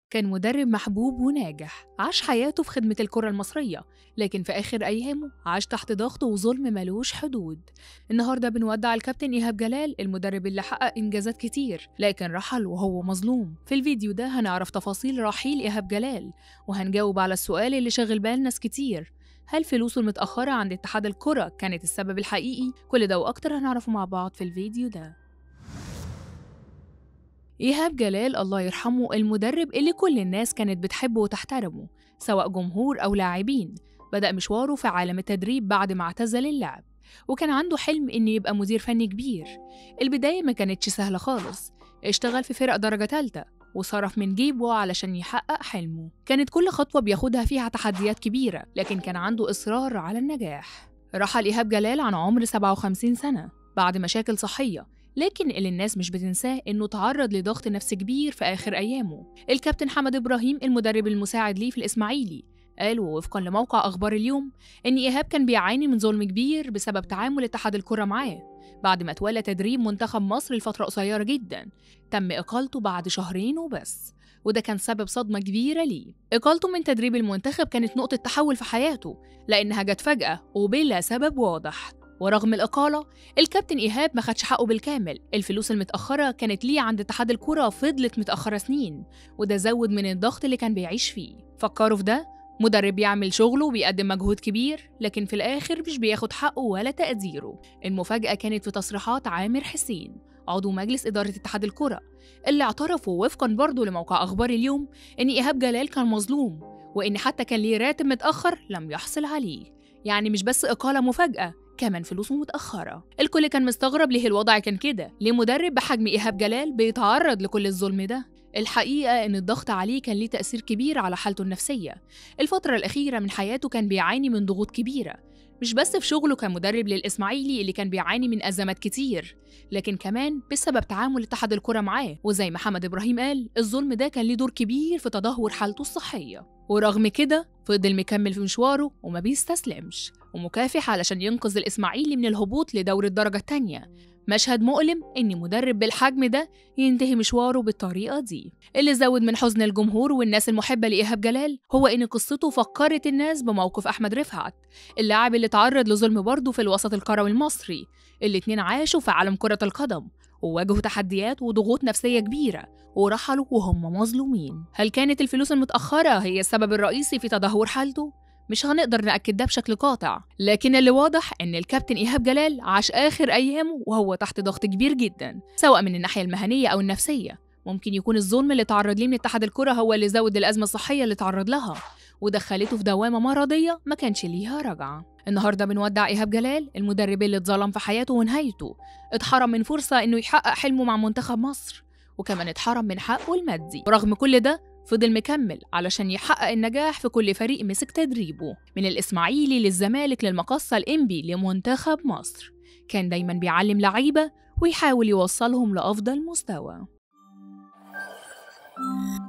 كان مدرب محبوب وناجح عاش حياته في خدمة الكرة المصرية لكن في آخر أيامه عاش تحت ضغط وظلم ملوش حدود النهاردة بنودع الكابتن إيهاب جلال المدرب اللي حقق إنجازات كتير لكن رحل وهو مظلوم في الفيديو ده هنعرف تفاصيل رحيل إيهاب جلال وهنجاوب على السؤال اللي شاغل بال ناس كتير هل فلوسه المتأخرة عند اتحاد الكرة كانت السبب الحقيقي؟ كل ده وأكتر هنعرفه مع بعض في الفيديو ده إيهاب جلال الله يرحمه المدرب اللي كل الناس كانت بتحبه وتحترمه سواء جمهور أو لاعبين بدأ مشواره في عالم التدريب بعد ما اعتزل اللعب وكان عنده حلم إنه يبقى مدير فني كبير البداية ما كانتش سهلة خالص اشتغل في فرق درجة تالتة وصرف من جيبه علشان يحقق حلمه كانت كل خطوة بياخدها فيها تحديات كبيرة لكن كان عنده إصرار على النجاح رحل إيهاب جلال عن عمر 57 سنة بعد مشاكل صحية لكن اللي الناس مش بتنساه إنه تعرض لضغط نفسي كبير في آخر أيامه الكابتن حمد إبراهيم المدرب المساعد ليه في الإسماعيلي قال ووفقا لموقع أخبار اليوم إن إيهاب كان بيعاني من ظلم كبير بسبب تعامل اتحاد الكرة معاه بعد ما تولى تدريب منتخب مصر لفترة قصيرة جدا تم إقالته بعد شهرين وبس وده كان سبب صدمة كبيرة ليه إقالته من تدريب المنتخب كانت نقطة تحول في حياته لأنها جت فجأة وبلا سبب واضح ورغم الإقالة الكابتن إيهاب ما خدش حقه بالكامل الفلوس المتأخرة كانت ليه عند اتحاد الكرة فضلت متأخرة سنين وده زود من الضغط اللي كان بيعيش فيه فكروا في ده مدرب بيعمل شغله وبيقدم مجهود كبير لكن في الآخر مش بياخد حقه ولا تقديره المفاجأة كانت في تصريحات عامر حسين عضو مجلس إدارة اتحاد الكرة اللي اعترفوا وفقا برضه لموقع أخبار اليوم إن إيهاب جلال كان مظلوم وإن حتى كان ليه راتب متأخر لم يحصل عليه يعني مش بس إقالة مفاجأة كمان فلوسه متأخرة الكل كان مستغرب ليه الوضع كان كده ليه مدرب بحجم إيهاب جلال بيتعرض لكل الظلم ده الحقيقة إن الضغط عليه كان ليه تأثير كبير على حالته النفسية الفترة الأخيرة من حياته كان بيعاني من ضغوط كبيرة مش بس في شغله كمدرب للإسماعيلي اللي كان بيعاني من أزمات كتير لكن كمان بسبب تعامل اتحاد الكرة معاه وزي محمد إبراهيم قال الظلم ده كان ليه دور كبير في تدهور حالته الصحية ورغم كده فضل مكمل في مشواره وما بيستسلمش ومكافح علشان ينقذ الإسماعيلي من الهبوط لدور الدرجة التانية مشهد مؤلم إن مدرب بالحجم ده ينتهي مشواره بالطريقة دي اللي زود من حزن الجمهور والناس المحبة لإيهاب جلال هو إن قصته فكرت الناس بموقف أحمد رفعت اللاعب اللي تعرض لظلم برضه في الوسط الكروي المصري الاتنين عاشوا في عالم كرة القدم وواجهوا تحديات وضغوط نفسية كبيرة ورحلوا وهم مظلومين هل كانت الفلوس المتأخرة هي السبب الرئيسي في تدهور حالته؟ مش هنقدر نأكد ده بشكل قاطع لكن اللي واضح إن الكابتن إيهاب جلال عاش آخر أيامه وهو تحت ضغط كبير جدا سواء من الناحية المهنية أو النفسية ممكن يكون الظلم اللي تعرض ليه من اتحاد الكرة هو اللي زود الأزمة الصحية اللي تعرض لها ودخلته في دوامة مرضية ما كانش ليها رجعة النهارده بنودع إيهاب جلال المدرب اللي اتظلم في حياته ونهايته اتحرم من فرصة إنه يحقق حلمه مع منتخب مصر وكمان اتحرم من حقه المادي ورغم كل ده فضل مكمل علشان يحقق النجاح في كل فريق مسك تدريبه من الإسماعيلي للزمالك للمقصة الإنبي لمنتخب مصر كان دايما بيعلم لعيبة ويحاول يوصلهم لأفضل مستوى